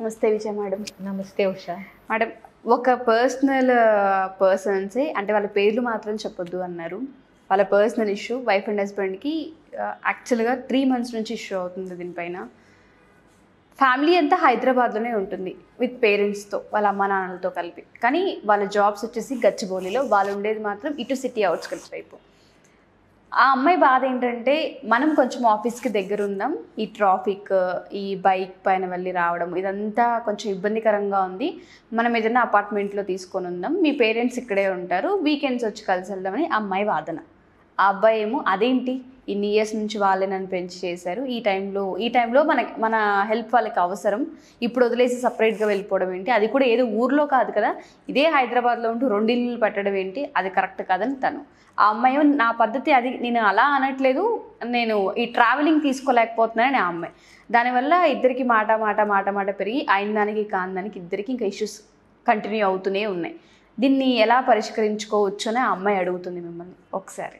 నమస్తే విజయ మేడం నమస్తే ఉషా మేడం ఒక పర్సనల్ పర్సన్సే అంటే వాళ్ళ పేర్లు మాత్రం చెప్పొద్దు అన్నారు వాళ్ళ పర్సనల్ ఇష్యూ వైఫ్ అండ్ హస్బెండ్కి యాక్చువల్గా త్రీ మంత్స్ నుంచి ఇష్యూ అవుతుంది దీనిపైన ఫ్యామిలీ అంతా హైదరాబాద్లోనే ఉంటుంది విత్ పేరెంట్స్తో వాళ్ళ అమ్మ నాన్నలతో కలిపి కానీ వాళ్ళ జాబ్స్ వచ్చేసి గచ్చిబౌలిలో వాళ్ళు ఉండేది మాత్రం ఇటు సిటీ అవుట్స్కట్స్ వైపు ఆ అమ్మాయి బాధ ఏంటంటే మనం కొంచెం ఆఫీస్కి దగ్గర ఉందాం ఈ ట్రాఫిక్ ఈ బైక్ పైన వెళ్ళి రావడం ఇదంతా కొంచెం ఇబ్బందికరంగా ఉంది మనం ఏదైనా అపార్ట్మెంట్లో తీసుకొని ఉందాం మీ పేరెంట్స్ ఇక్కడే ఉంటారు వీకెండ్స్ వచ్చి కలిసి వెళ్దామని ఆ అమ్మాయి వాదన ఆ అబ్బాయి ఏమో అదేంటి ఇన్ని ఇయర్స్ నుంచి వాళ్ళే నన్ను పెంచి చేశారు ఈ టైంలో ఈ టైంలో మన మన హెల్ప్ వాళ్ళకి అవసరం ఇప్పుడు వదిలేసి సపరేట్గా వెళ్ళిపోవడం ఏంటి అది కూడా ఏదో ఊర్లో కాదు కదా ఇదే హైదరాబాద్లో ఉంటూ రెండు ఇల్లు పెట్టడం ఏంటి అది కరెక్ట్ కాదని తను ఆ అమ్మాయి ఏమో, నా పద్ధతి అది నేను అలా అనట్లేదు నేను ఈ ట్రావెలింగ్ తీసుకోలేకపోతున్నానని ఆ అమ్మాయి దానివల్ల ఇద్దరికి మాట మాట మాట మాట పెరిగి అయిన దానికి కాని దానికి ఇద్దరికి ఇంకా ఇష్యూస్ కంటిన్యూ అవుతూనే ఉన్నాయి దీన్ని ఎలా పరిష్కరించుకోవచ్చు అని ఆ అమ్మాయి అడుగుతుంది మిమ్మల్ని ఒకసారి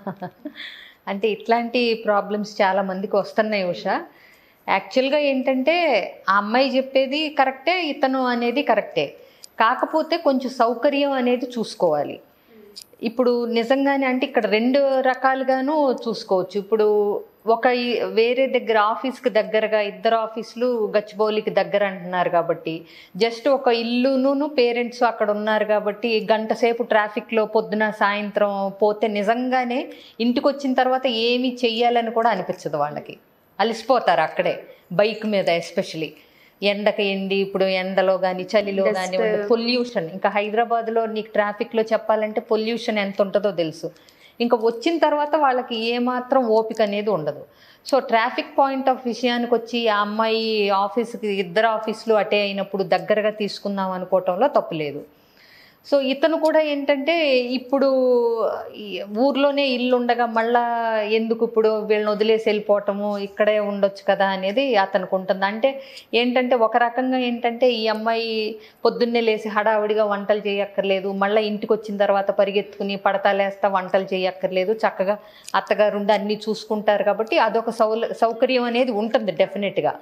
అంటే ఇట్లాంటి ప్రాబ్లమ్స్ చాలా మందికి వస్తున్నాయి ఉషా యాక్చువల్గా ఏంటంటే ఆ అమ్మాయి చెప్పేది కరెక్టే ఇతను అనేది కరెక్టే కాకపోతే కొంచెం సౌకర్యం అనేది చూసుకోవాలి ఇప్పుడు నిజంగానే అంటే ఇక్కడ రెండు రకాలుగాను చూసుకోవచ్చు ఇప్పుడు ఒక ఈ- వేరే దగ్గర ఆఫీస్కి దగ్గరగా ఇద్దరు ఆఫీసులు గచ్చిబౌలికి దగ్గర అంటున్నారు కాబట్టి జస్ట్ ఒక ఇల్లును పేరెంట్స్ అక్కడ ఉన్నారు కాబట్టి గంట సేపు ట్రాఫిక్లో పొద్దున సాయంత్రం పోతే నిజంగానే ఇంటికి వచ్చిన తర్వాత ఏమి చెయ్యాలని కూడా అనిపించదు వాళ్ళకి అలసిపోతారు అక్కడే బైక్ మీద ఎస్పెషలీ ఎండకి ఎండి ఇప్పుడు ఎండలో కానీ చలిలో Dust. కానీ పొల్యూషన్ ఇంకా హైదరాబాద్లో నీకు ట్రాఫిక్లో చెప్పాలంటే పొల్యూషన్ ఎంత ఉంటుందో తెలుసు ఇంకా వచ్చిన తర్వాత వాళ్ళకి ఏమాత్రం ఓపిక అనేది ఉండదు సో ట్రాఫిక్ పాయింట్ ఆఫ్ విషయానికి వచ్చి ఆ అమ్మాయి ఆఫీస్కి ఇద్దరు ఆఫీసులు అటే అయినప్పుడు దగ్గరగా తీసుకుందాం అనుకోవటంలో తప్పు లేదు సో ఇతను కూడా ఏంటంటే ఇప్పుడు ఈ ఊర్లోనే ఇల్లు ఉండగా మళ్ళా ఎందుకు ఇప్పుడు వీళ్ళని వదిలేసి వెళ్ళిపోవటము ఇక్కడే ఉండొచ్చు కదా అనేది అతనికి ఉంటుంది అంటే ఏంటంటే ఒక రకంగా ఏంటంటే ఈ అమ్మాయి పొద్దున్నే లేసి హడావిడిగా వంటలు చేయక్కర్లేదు మళ్ళీ ఇంటికి వచ్చిన తర్వాత పరిగెత్తుకుని పడతాలేస్తా వంటలు చేయక్కర్లేదు చక్కగా అత్తగారు ఉండి అన్నీ చూసుకుంటారు కాబట్టి అదొక సౌల సౌకర్యం అనేది ఉంటుంది డెఫినెట్గా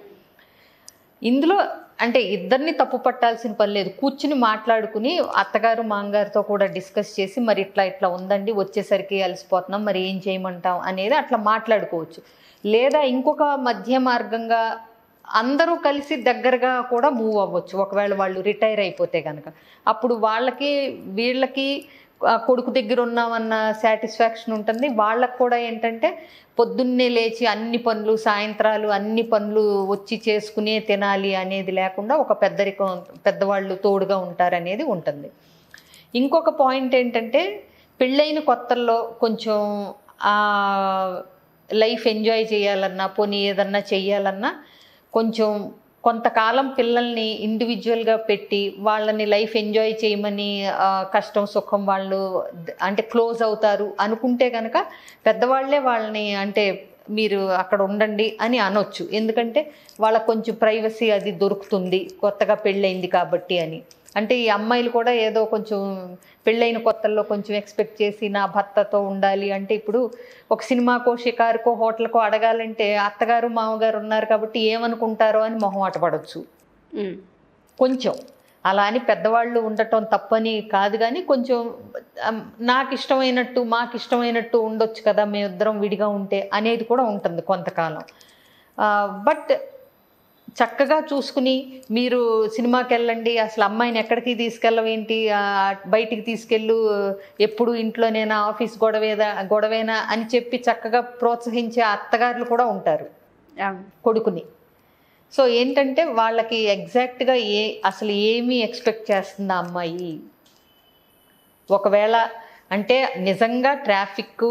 ఇందులో అంటే ఇద్దరిని తప్పు పట్టాల్సిన పని లేదు కూర్చుని మాట్లాడుకుని అత్తగారు మాంగారితో కూడా డిస్కస్ చేసి మరి ఇట్లా ఇట్లా ఉందండి వచ్చేసరికి అలసిపోతున్నాం మరి ఏం చేయమంటాం అనేది అట్లా మాట్లాడుకోవచ్చు లేదా ఇంకొక మధ్య మార్గంగా అందరూ కలిసి దగ్గరగా కూడా మూవ్ అవ్వచ్చు ఒకవేళ వాళ్ళు రిటైర్ అయిపోతే కనుక అప్పుడు వాళ్ళకి వీళ్ళకి ఆ, కొడుకు దగ్గర ఉన్నామన్న సాటిస్ఫాక్షన్ ఉంటుంది వాళ్ళకు కూడా ఏంటంటే పొద్దున్నే లేచి అన్ని పనులు సాయంత్రాలు అన్ని పనులు వచ్చి చేసుకునే తినాలి అనేది లేకుండా ఒక పెద్దరికం పెద్దవాళ్ళు తోడుగా ఉంటారనేది ఉంటుంది ఇంకొక పాయింట్ ఏంటంటే పెళ్ళైన కొత్తల్లో కొంచెం ఆ లైఫ్ ఎంజాయ్ చేయాలన్నా పోనీ ఏదన్నా చెయ్యాలన్నా కొంచెం కొంతకాలం పిల్లల్ని ఇండివిజువల్గా పెట్టి వాళ్ళని లైఫ్ ఎంజాయ్ చేయమని ఆ, కష్టం సుఖం వాళ్ళు ద- అంటే క్లోజ్ అవుతారు అనుకుంటే కనుక పెద్దవాళ్ళే వాళ్ళని అంటే మీరు అక్కడ ఉండండి అని అనొచ్చు ఎందుకంటే వాళ్ళకు కొంచెం ప్రైవసీ అది దొరుకుతుంది కొత్తగా పెళ్ళైంది కాబట్టి అని అంటే ఈ అమ్మాయిలు కూడా ఏదో కొంచెం పెళ్ళైన కొత్తల్లో కొంచెం ఎక్స్పెక్ట్ చేసి నా భర్తతో ఉండాలి అంటే ఇప్పుడు ఒక సినిమాకో షికారుకో హోటల్కో అడగాలంటే అత్తగారు మామగారు ఉన్నారు కాబట్టి ఏమనుకుంటారో అని మొహం అటపడవచ్చు ఉమ్. కొంచెం అలా అని పెద్దవాళ్ళు ఉండటం తప్పని కాదు కానీ కొంచెం అమ్, నాకు ఇష్టమైనట్టు మాకు ఇష్టమైనట్టు ఉండొచ్చు కదా మేమిద్దరం విడిగా ఉంటే అనేది కూడా ఉంటుంది కొంతకాలం బట్ చక్కగా చూసుకుని మీరు సినిమాకి వెళ్ళండి అసలు అమ్మాయిని ఎక్కడికి తీసుకెళ్ళవేంటి ఆ, బయటికి తీసుకెళ్ళు ఎప్పుడు ఇంట్లోనేనా ఆఫీస్ గొడవేదా గొడవేనా అని చెప్పి చక్కగా ప్రోత్సహించే అత్తగారులు కూడా ఉంటారు అవును. కొడుకుని సో ఏంటంటే వాళ్ళకి ఎగ్జాక్ట్గా ఏ అసలు ఏమి ఎక్స్పెక్ట్ చేస్తుంది ఆ అమ్మాయి ఒకవేళ అంటే నిజంగా ట్రాఫిక్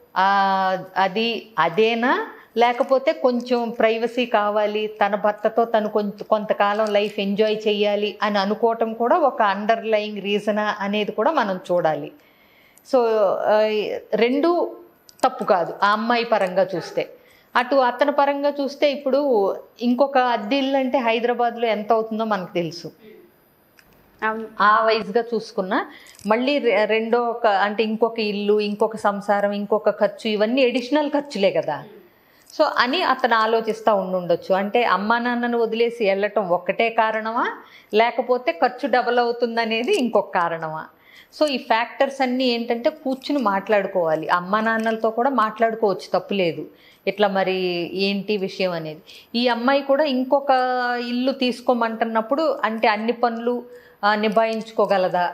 అది అదేనా లేకపోతే కొంచెం ప్రైవసీ కావాలి తన భర్తతో తను కొంత కొంతకాలం లైఫ్ ఎంజాయ్ చేయాలి అని అనుకోవటం కూడా ఒక అండర్లయింగ్ రీజనా అనేది కూడా మనం చూడాలి సో ఆ, రెండు తప్పు కాదు ఆ అమ్మాయి పరంగా చూస్తే అటు అతని పరంగా చూస్తే ఇప్పుడు ఇంకొక అద్దె ఇల్లు అంటే హైదరాబాద్లో ఎంత అవుతుందో మనకు తెలుసు అవును ఆ వైజ్గా చూసుకున్నా మళ్ళీ రె- రెండో ఒక అంటే ఇంకొక ఇల్లు ఇంకొక సంసారం ఇంకొక ఖర్చు ఇవన్నీ ఎడిషనల్ ఖర్చులే కదా సో అని అతను ఆలోచిస్తూ ఉండుండొచ్చు అంటే అమ్మా నాన్నను వదిలేసి వెళ్ళటం ఒక్కటే కారణమా లేకపోతే ఖర్చు డబల్ అవుతుందనేది ఇంకొక కారణమా సో ఈ ఫ్యాక్టర్స్ అన్నీ ఏంటంటే కూర్చుని మాట్లాడుకోవాలి అమ్మా నాన్నలతో కూడా మాట్లాడుకోవచ్చు తప్పులేదు ఇట్లా మరి ఏంటి విషయం అనేది ఈ అమ్మాయి కూడా ఇంకొక ఇల్లు తీసుకోమంటున్నప్పుడు అంటే అన్ని పనులు ఆ, నిభాయించుకోగలదా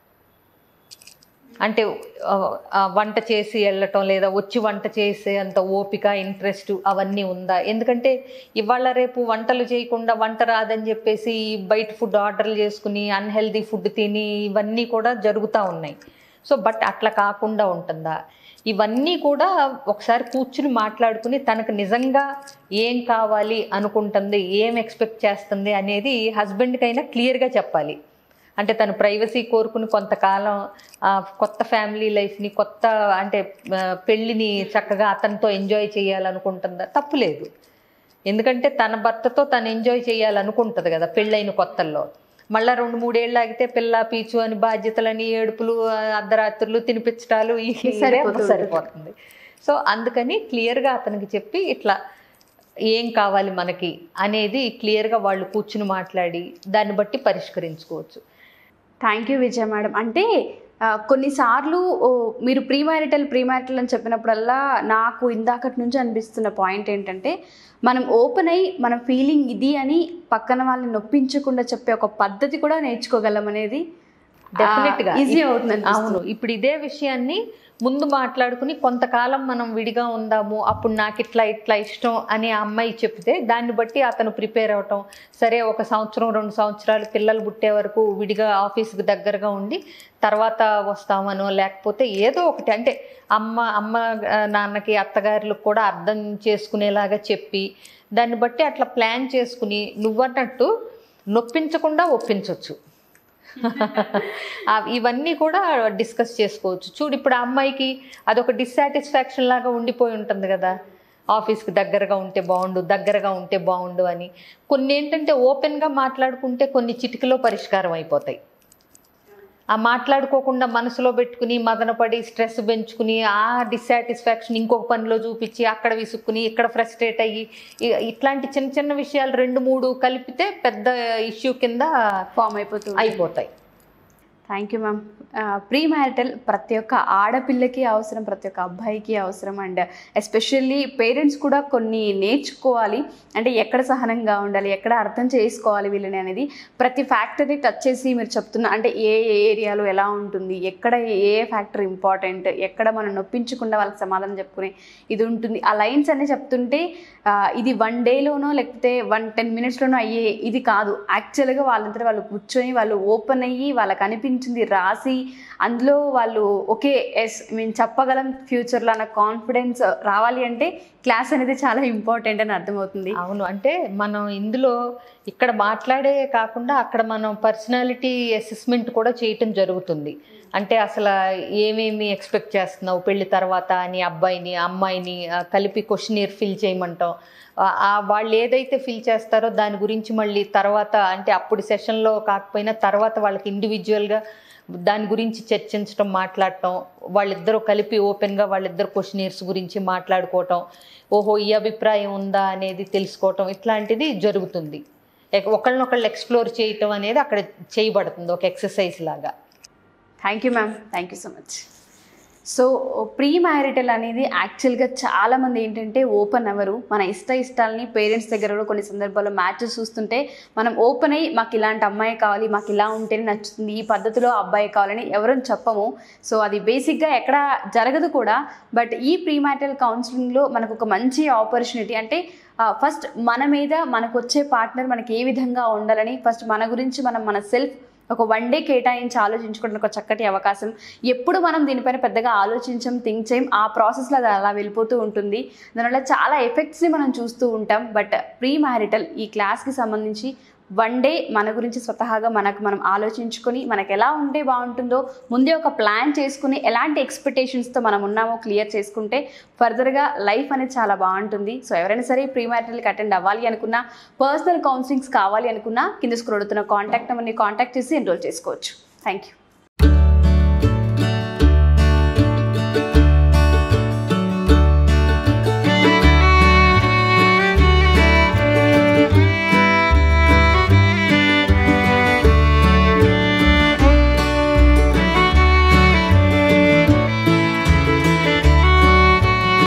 అంటే ఆ, ఆ, వంట చేసి వెళ్ళటం లేదా వచ్చి వంట చేసే అంత ఓపిక ఇంట్రెస్ట్ అవన్నీ ఉందా ఎందుకంటే ఇవాళ రేపు వంటలు చేయకుండా వంట రాదని చెప్పేసి బయట ఫుడ్ ఆర్డర్లు చేసుకుని అన్హెల్దీ ఫుడ్ తిని ఇవన్నీ కూడా జరుగుతూ ఉన్నాయి సో బట్ అట్లా కాకుండా ఉంటుందా ఇవన్నీ కూడా ఒకసారి కూర్చుని మాట్లాడుకుని తనకు నిజంగా ఏం కావాలి అనుకుంటుంది ఏం ఎక్స్పెక్ట్ చేస్తుంది అనేది హస్బెండ్కైనా క్లియర్గా చెప్పాలి అంటే తను ప్రైవసీ కోరుకుని కొంతకాలం ఆ, కొత్త ఫ్యామిలీ లైఫ్ని కొత్త అంటే ఆ, పెళ్ళిని చక్కగా అతనితో ఎంజాయ్ చేయాలనుకుంటుందా తప్పులేదు ఎందుకంటే తన భర్తతో తను ఎంజాయ్ చేయాలనుకుంటుంది కదా పెళ్ళైన కొత్తల్లో మళ్ళీ రెండు మూడేళ్ళు ఆగితే పిల్ల పీచు అని బాధ్యతలని ఏడుపులు ఆ, అర్ధరాత్రులు తినిపించటాలు ఈ సరిపోతుంది. సరిపోతుంది సో అందుకని క్లియర్గా అతనికి చెప్పి ఇట్లా ఏం కావాలి మనకి అనేది క్లియర్గా వాళ్ళు కూర్చుని మాట్లాడి దాన్ని బట్టి పరిష్కరించుకోవచ్చు థ్యాంక్ యూ విజయ మేడం అంటే ఆ, కొన్నిసార్లు ఓ, మీరు ప్రీ మ్యారిటల్ ప్రీ మ్యారిటల్ అని చెప్పినప్పుడల్లా నాకు ఇందాకటి నుంచి అనిపిస్తున్న పాయింట్ ఏంటంటే మనం ఓపెన్ అయ్యి మన ఫీలింగ్ ఇది అని పక్కన వాళ్ళని నొప్పించకుండా చెప్పే ఒక పద్ధతి కూడా నేర్చుకోగలం అనేది డెఫినెట్గా ఈజీ అవుతుంది అవును ఇప్పుడు ఇదే విషయాన్ని ముందు మాట్లాడుకుని కొంతకాలం మనం విడిగా ఉందాము అప్పుడు నాకు ఇట్లా ఇట్లా ఇష్టం అని ఆ అమ్మాయి చెప్తే దాన్ని బట్టి అతను ప్రిపేర్ అవటం సరే ఒక సంవత్సరం రెండు సంవత్సరాలు పిల్లలు పుట్టే వరకు విడిగా ఆఫీస్కి దగ్గరగా ఉండి తర్వాత వస్తామనో లేకపోతే ఏదో ఒకటి అంటే అమ్మ అమ్మ ఆ, నాన్నకి అత్తగారులకు కూడా అర్థం చేసుకునేలాగా చెప్పి దాన్ని బట్టి అట్లా ప్లాన్ చేసుకుని నువ్వన్నట్టు నొప్పించకుండా ఒప్పించవచ్చు ఆ, ఇవన్నీ కూడా డిస్కస్ చేసుకోవచ్చు చూడు ఇప్పుడు ఆ అమ్మాయికి అదొక డిస్సాటిస్ఫాక్షన్ లాగా ఉండిపోయి ఉంటుంది కదా ఆఫీస్కి దగ్గరగా ఉంటే బాగుండు దగ్గరగా ఉంటే బాగుండు అని కొన్ని ఏంటంటే ఓపెన్గా మాట్లాడుకుంటే కొన్ని చిటికలో పరిష్కారం అయిపోతాయి ఆ మాట్లాడుకోకుండా మనసులో పెట్టుకుని మదనపడి స్ట్రెస్ పెంచుకుని ఆ డిస్సాటిస్ఫాక్షన్ ఇంకొక పనిలో చూపించి అక్కడ విసుక్కుని ఇక్కడ ఫ్రస్ట్రేట్ అయ్యి ఇ- ఇట్లాంటి చిన్న చిన్న విషయాలు రెండు మూడు కలిపితే పెద్ద ఇష్యూ కింద ఫామ్ అయిపోతుంది అయిపోతాయి thank you ma'am premarital ప్రతి ఒక్క ఆడపిల్లకి అవసరం ప్రతి ఒక్క అబ్బాయికి అవసరం అండ్ ఎస్పెషల్లీ పేరెంట్స్ కూడా కొన్ని నేర్చుకోవాలి అంటే ఎక్కడ సహనంగా ఉండాలి ఎక్కడ అర్థం చేసుకోవాలి వీళ్ళని అనేది ప్రతి ఫ్యాక్టర్ని టచ్ చేసి మీరు చెప్తున్న అంటే ఏ ఏ ఏరియాలో ఎలా ఉంటుంది ఎక్కడ ఏ ఫ్యాక్టర్ ఇంపార్టెంట్ ఎక్కడ మనం నొప్పించకుండా వాళ్ళకి సమాధానం చెప్పుకునే ఇది ఉంటుంది ఆ లైన్స్ అన్ని చెప్తుంటే ఆ, ఇది వన్ డేలోనో లేకపోతే వన్ టెన్ మినిట్స్లోనో అయ్యే ఇది కాదు యాక్చువల్గా వాళ్ళంతా వాళ్ళు కూర్చొని వాళ్ళు ఓపెన్ అయ్యి వాళ్ళకి అనిపించింది రాసి అందులో వాళ్ళు ఓకే ఎస్ మేము చెప్పగలం ఫ్యూచర్లో అన్న కాన్ఫిడెన్స్ రావాలి అంటే క్లాస్ అనేది చాలా ఇంపార్టెంట్ అని అర్థమవుతుంది అవును అంటే మనం ఇందులో ఇక్కడ మాట్లాడే కాకుండా అక్కడ మనం పర్సనాలిటీ అసెస్మెంట్ కూడా చేయటం జరుగుతుంది అంటే అసలు ఏమేమి ఎక్స్పెక్ట్ చేస్తున్నావు పెళ్లి తర్వాత అని అబ్బాయిని అమ్మాయిని ఆ, కలిపి క్వశ్చనీర్ ఫిల్ చేయమంటాం ఆ, ఆ వాళ్ళు ఏదైతే ఫిల్ చేస్తారో దాని గురించి మళ్ళీ తర్వాత అంటే అప్పుడు సెషన్లో కాకపోయినా తర్వాత వాళ్ళకి ఇండివిజువల్గా దాని గురించి చర్చించడం మాట్లాడటం వాళ్ళిద్దరూ కలిపి ఓపెన్గా వాళ్ళిద్దరు క్వశ్చనీర్స్ గురించి మాట్లాడుకోవటం ఓహో ఈ అభిప్రాయం ఉందా అనేది తెలుసుకోవటం ఇట్లాంటిది జరుగుతుంది ఎక్- ఒకళ్ళనొకళ్ళు ఎక్స్ప్లోర్ చేయటం అనేది అక్కడ చేయబడుతుంది ఒక ఎక్సర్సైజ్ లాగా thank you ma'am thank you so much so premarital అనేది యాక్చువల్గా చాలామంది ఏంటంటే ఓపెన్ అవ్వరు మన ఇష్ట ఇష్టాలని పేరెంట్స్ దగ్గర కూడా కొన్ని సందర్భాల్లో మ్యాచెస్ చూస్తుంటే మనం ఓపెన్ అయ్యి మాకు ఇలాంటి అమ్మాయి కావాలి మాకు ఇలా ఉంటేనే నచ్చుతుంది ఈ పద్ధతిలో అబ్బాయి కావాలని ఎవరని చెప్పము సో అది బేసిక్గా ఎక్కడ జరగదు కూడా బట్ ఈ ప్రీ మ్యారిటల్ కౌన్సిలింగ్లో మనకు ఒక మంచి ఆపర్చునిటీ అంటే ఫస్ట్ మన మీద మనకు వచ్చే పార్ట్నర్ మనకి ఏ విధంగా ఉండాలని ఫస్ట్ మన గురించి మనం మన సెల్ఫ్ ఒక వన్ డే కేటాయించి ఆలోచించుకోవడానికి ఒక చక్కటి అవకాశం ఎప్పుడు మనం దీనిపైన పెద్దగా ఆలోచించం థింక్ చేయం ఆ ప్రాసెస్లో అది అలా వెళ్ళిపోతూ ఉంటుంది దానివల్ల చాలా ఎఫెక్ట్స్ని మనం చూస్తూ ఉంటాం బట్ ప్రీ మ్యారిటల్ ఈ క్లాస్కి సంబంధించి వన్ డే మన గురించి స్వతహాగా మనకు మనం ఆలోచించుకొని మనకు ఎలా ఉంటే బాగుంటుందో ముందే ఒక ప్లాన్ చేసుకుని ఎలాంటి ఎక్స్పెక్టేషన్స్తో మనం ఉన్నామో క్లియర్ చేసుకుంటే ఫర్దర్గా లైఫ్ అనేది చాలా బాగుంటుంది సో ఎవరైనా సరే ప్రీ మ్యారిటల్కి అటెండ్ అవ్వాలి అనుకున్నా పర్సనల్ కౌన్సిలింగ్స్ కావాలి అనుకున్నా కింద స్క్రోల్ అవుతున్న కాంటాక్ట్ నెంబర్ని కాంటాక్ట్ చేసి ఎన్రోల్ చేసుకోవచ్చు థ్యాంక్ యూ